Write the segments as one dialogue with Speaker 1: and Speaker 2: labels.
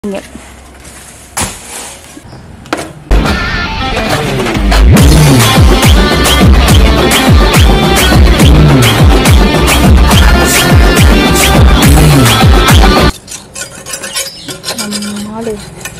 Speaker 1: இங்க. நம்ம மாடு.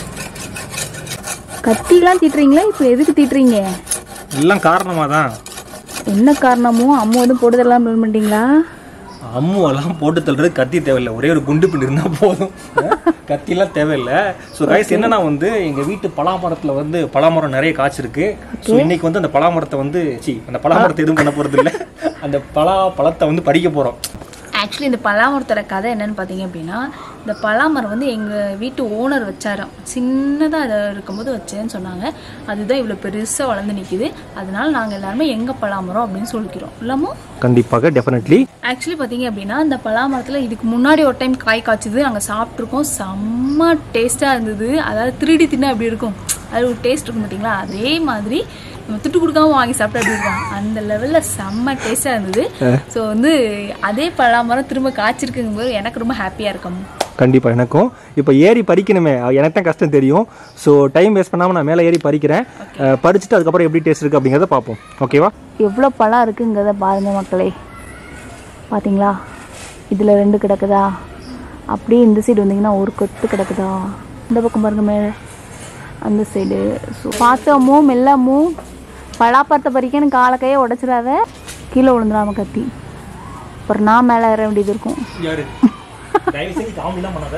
Speaker 1: கத்திலாம் தீட்டுறீங்களா இப்போ எதுக்கு தீட்டுறீங்க
Speaker 2: எல்லாம் காரணமாக தான்
Speaker 1: என்ன காரணமோ அம்மா வந்து போடுதெல்லாம் பிளான் பண்ணிட்டீங்களா
Speaker 2: அம்முவெல்லாம் போட்டு தள்ளுறது கத்தி தேவையில்லை ஒரே ஒரு குண்டு பின் இருந்தால் போதும் கத்திலாம் தேவையில்லை ஸோ கைஸ் என்னன்னா வந்து எங்கள் வீட்டு பலாமரத்தில் வந்து பலாமரம் நிறைய காய்ச்சிருக்கு ஸோ இன்னைக்கு வந்து அந்த பலாமரத்தை வந்து சி அந்த பலாமரத்தை எதுவும் பண்ண போகிறது இல்லை அந்த பலா பழத்தை வந்து பறிக்க போகிறோம்
Speaker 1: ஆக்சுவலி இந்த பலாமரத்தோட கதை என்னன்னு பார்த்தீங்க அப்படின்னா இந்த பலாமரம் வந்து எங்கள் வீட்டு ஓனர் வச்சாராம் சின்னதாக அதை இருக்கும்போது வச்சேன்னு சொன்னாங்க அதுதான் இவ்வளோ பெருசாக வளர்ந்து நிற்கிது அதனால நாங்கள் எல்லாருமே எங்கள் பலாமரம் அப்படின்னு சொல்லிக்கிறோம் இல்லாமல்
Speaker 2: கண்டிப்பாக டெஃபினெட்லி
Speaker 1: ஆக்சுவலி பார்த்தீங்க அப்படின்னா இந்த பலாமரத்தில் இதுக்கு முன்னாடி ஒரு டைம் காய் காய்ச்சது நாங்கள் சாப்பிட்ருக்கோம் செம்ம டேஸ்ட்டாக இருந்தது அதாவது திருடி தின்னா அப்படி இருக்கும் அது ஒரு டேஸ்ட் இருக்கும் பார்த்தீங்களா அதே மாதிரி நம்ம துட்டு கொடுக்காம வாங்கி சாப்பிட்டா அப்படி இருக்கும் அந்த லெவலில் செம்ம டேஸ்ட்டாக இருந்தது ஸோ வந்து அதே பலாமரம் திரும்ப காய்ச்சிருக்குங்கும் போது எனக்கு ரொம்ப ஹாப்பியாக இருக்கும்
Speaker 2: கண்டிப்பாக எனக்கும் இப்போ ஏறி பறிக்கணுமே அது எனக்கு தான் கஷ்டம் தெரியும் ஸோ டைம் வேஸ்ட் பண்ணாமல் நான் மேலே ஏறி பறிக்கிறேன் அஹ், பறிச்சுட்டு அதுக்கப்புறம் எப்படி டேஸ்ட் இருக்குது அப்படிங்கிறத பார்ப்போம் ஓகேவா
Speaker 1: எவ்வளோ பழம் இருக்குங்கிறத பாருங்க மக்களே பார்த்தீங்களா இதில் ரெண்டு கிடக்குதா அப்படியே இந்த சைடு வந்தீங்கன்னா ஒரு கொத்து கிடக்குதா இந்த பக்கம் பாருங்க மேலே அந்த சைடு ஸோ பார்த்தோமோ மெல்லமோ பலாப்பழத்தை பறிக்கன்னு காலை கையை உடச்சிடாத கீழே விழுந்துடாம கத்தி அப்புறம் நான் மேலே ஏற வேண்டியது இருக்கும்
Speaker 2: யாரு தயவு செஞ்சு காமெடிலாம் பண்ணாத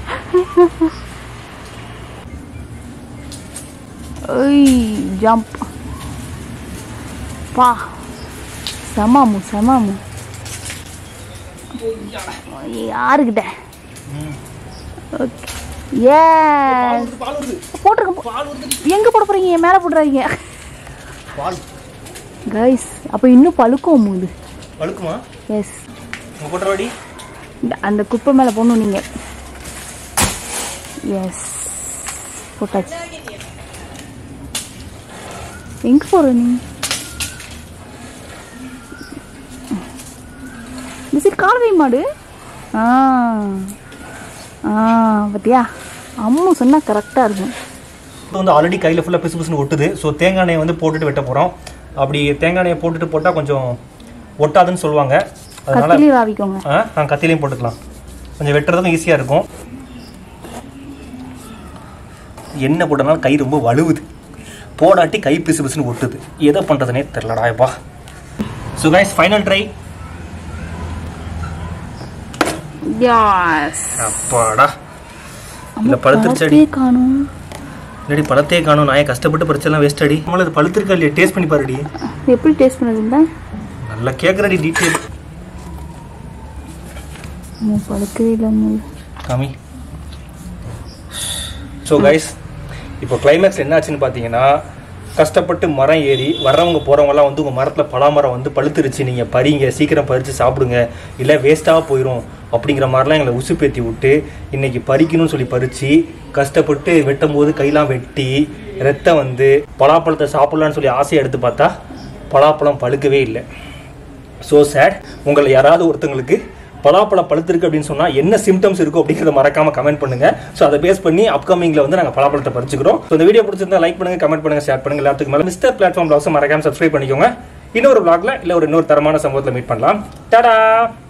Speaker 1: ஐய் ஜம்ப் பா சமாமு சமாமு யாருக்கிட்ட ஓகே ஏஸ் போட்டிருக்க எங்க போட போறீங்க என் மேல போடுறாங்க
Speaker 2: பால்
Speaker 1: கைஸ் அப்போ இன்னும் பழுக்கும் இது
Speaker 2: பழுக்குமா
Speaker 1: எஸ்
Speaker 2: உங்கள் போட்டுறவாடி
Speaker 1: அந்த குப்பை மேலே போடணும் நீங்கள் எஸ் போட்டாச்சு எங்கே போகிற நீ இந்த சைடு காலவை மாடு ஆ ஆ பார்த்தியா அம்மு சொன்னால் கரெக்டாக இருக்கும்
Speaker 2: இது வந்து ஆல்ரெடி கையில் ஃபுல்லாக பிசு பிசுன்னு ஒட்டுது ஸோ தேங்காய் எண்ணெயை வந்து போட்டுட்டு வெட்ட போகிறோம் அப்படி தேங்காய் எண்ணெயை போட்டுட்டு போட்டால் கொஞ்சம் ஒட்டாதுன்னு சொல்லுவாங்க அதனால
Speaker 1: கத்திலி ராவிக்கோங்க
Speaker 2: ஆ நான் கத்திலையும் போட்டுக்கலாம் கொஞ்சம் வெட்டுறதுக்கும் ஈஸியாக இருக்கும் என்ன போட்டனால கை ரொம்ப வலுவுது போடாட்டி கை பிசு பிசுன்னு ஒட்டுது எதை பண்ணுறதுனே தெரிலடாயப்பா ஸோ கைஸ் ஃபைனல் ட்ரை
Speaker 1: யாஸ்
Speaker 2: அப்பாடா இல்லை பழுத்துருச்சடி
Speaker 1: காணும்
Speaker 2: இல்லாடி பழத்தையே காணும் நான் ஏன் கஷ்டப்பட்டு பறிச்செல்லாம் வேஸ்ட் அடி நம்மள அது பழுத்திருக்கா இல்லையா டேஸ்ட் பண்ணி பாருடி
Speaker 1: எப்படி டேஸ்ட் பண்ணதுண்டா
Speaker 2: நல்லா கேட்குறடி டீட்டெயில்
Speaker 1: பழுக்கவே இல்லை
Speaker 2: காமி ஸோ கைஸ் இப்போ கிளைமேக்ஸ் என்னாச்சுன்னு பார்த்தீங்கன்னா கஷ்டப்பட்டு மரம் ஏறி வர்றவங்க போகிறவங்கலாம் வந்து உங்கள் மரத்தில் பலாமரம் வந்து பழுத்துருச்சு நீங்கள் பறிங்க சீக்கிரம் பறித்து சாப்பிடுங்க இல்லை வேஸ்ட்டாக போயிடும் அப்படிங்கிற மாதிரிலாம் எங்களை உசுப்பேத்தி விட்டு இன்னைக்கு பறிக்கணும்னு சொல்லி பறித்து கஷ்டப்பட்டு வெட்டும் போது கையெல்லாம் வெட்டி ரத்தம் வந்து பலாப்பழத்தை சாப்பிட்லான்னு சொல்லி ஆசையை எடுத்து பார்த்தா பலாப்பழம் பழுக்கவே இல்லை ஸோ சேட் உங்களை யாராவது ஒருத்தங்களுக்கு பலாப்பழம் பழுத்திருக்கு அப்படின்னு சொன்னால் என்ன சிம்டம்ஸ் இருக்கும் அப்படிங்கிறத மறக்காம கமெண்ட் பண்ணுங்க ஸோ அதை பேஸ் பண்ணி அப்கமிங்ல வந்து நாங்கள் பலாப்பழத்தை பறிச்சுக்கிறோம் ஸோ இந்த வீடியோ பிடிச்சிருந்தா லைக் பண்ணுங்க கமெண்ட் பண்ணுங்க ஷேர் பண்ணுங்க எல்லாத்துக்கு மேலே மிஸ்டர் பிளாட்ஃபார்ம் பிளாக்ஸும் மறக்காம சப்ஸ்கிரைப் பண்ணிக்கோங்க இன்னொரு பிளாக்ல இல்லை ஒரு இன்னொரு தரமான சம்பவத்தில் மீட் பண்ணலாம் டாடா